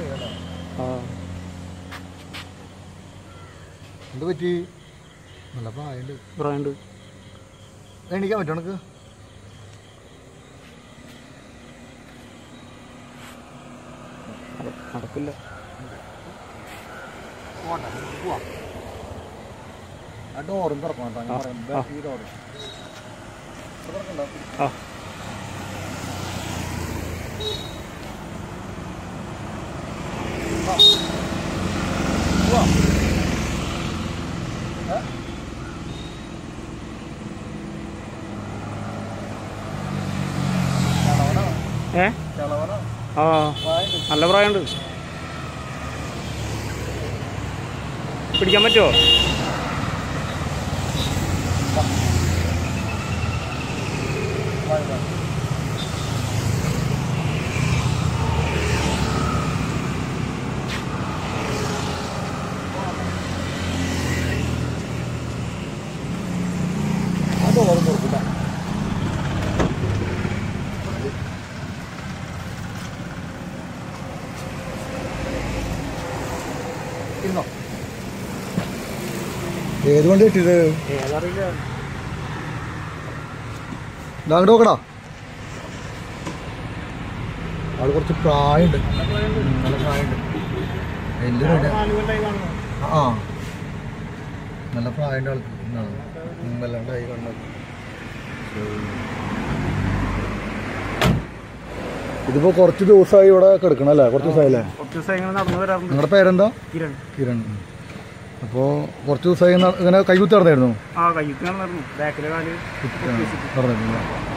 ആ എന്ത് പറ്റി നല്ല പ്രായമുണ്ട് ബ്രാൻഡ് എണീക്കാൻ പറ്റുമോ നിനക്ക് നടക്കില്ല ആ ഡോറും തുറക്കണം കേട്ടോ ഞാൻ ആ, പറയാം ആ. ഈ ഡോറ് ആ ഏ ആ നല്ല പ്രായമുണ്ട് പിടിക്കാൻ പറ്റുമോ ആ ഡോറും തുറക്കില്ല ഇരുന്നോ ഏത് വണ്ടി കിട്ടിയത് ഏതറിയില്ല അങ്ങോട്ട് നോക്കടാ ആള് കുറച്ച് പ്രായമുണ്ട് നല്ല പ്രായമുണ്ട് എല്ലാം ഉണ്ട് നാല് കൊല്ലായി കാണുന്നു ആ നല്ല പ്രായമുണ്ട് ആൾക്ക് ആ. ഉം, വല്ലാണ്ടായി കണ്ടത് ഇതിപ്പോ കുറച്ച് ദിവസമായി ഇവിടെ കിടക്കണം അല്ലേ കുറച്ച് ദിവസമായില്ലേ കുറച്ച് ദിവസം ഇങ്ങനെ നടന്നു വരാറുണ്ട് നിങ്ങളുടെ പേരെന്താ കിരൺ കിരൺ അപ്പോൾ കുറച്ച് ദിവസമായി ന- ഇങ്ങനെ കൈകുത്തി നടന്നായിരുന്നു ആ കയ്യൊക്കെ നടന്നു ബാക്കിലെ കാല് നടന്നിരുന്നു